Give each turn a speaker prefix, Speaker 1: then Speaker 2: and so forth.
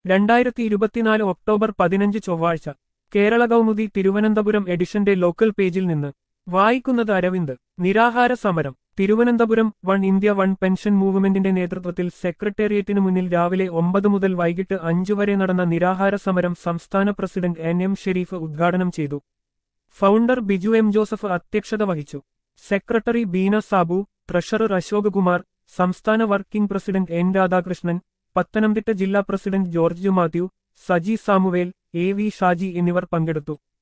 Speaker 1: രണ്ടായിരത്തി ഇരുപത്തിനാല് ഒക്ടോബർ പതിനഞ്ച് ചൊവ്വാഴ്ച കേരള കൗമുദി തിരുവനന്തപുരം എഡിഷന്റെ ലോക്കൽ പേജിൽ നിന്ന് വായിക്കുന്നത് അരവിന്ദ് നിരാഹാര സമരം Thiruvananthapuram one India one pension മൂവ്മെന്റിന്റെ നേതൃത്വത്തിൽ സെക്രട്ടേറിയറ്റിനു മുന്നിൽ രാവിലെ ഒമ്പത് മുതൽ വൈകിട്ട് അഞ്ചു വരെ നടന്ന നിരാഹാര സമരം സംസ്ഥാന പ്രസിഡന്റ് എൻ എം ഷെരീഫ് ഉദ്ഘാടനം ചെയ്തു ഫൗണ്ടർ ബിജു എം ജോസഫ് അധ്യക്ഷത വഹിച്ചു സെക്രട്ടറി ബീന സാബു ട്രഷറർ അശോക് കുമാർ സംസ്ഥാന working president N Radhakrishnan Pathanamthitta ജില്ലാ president George Mathew Saji Samuel A V Shaji എന്നിവർ പങ്കെടുത്തു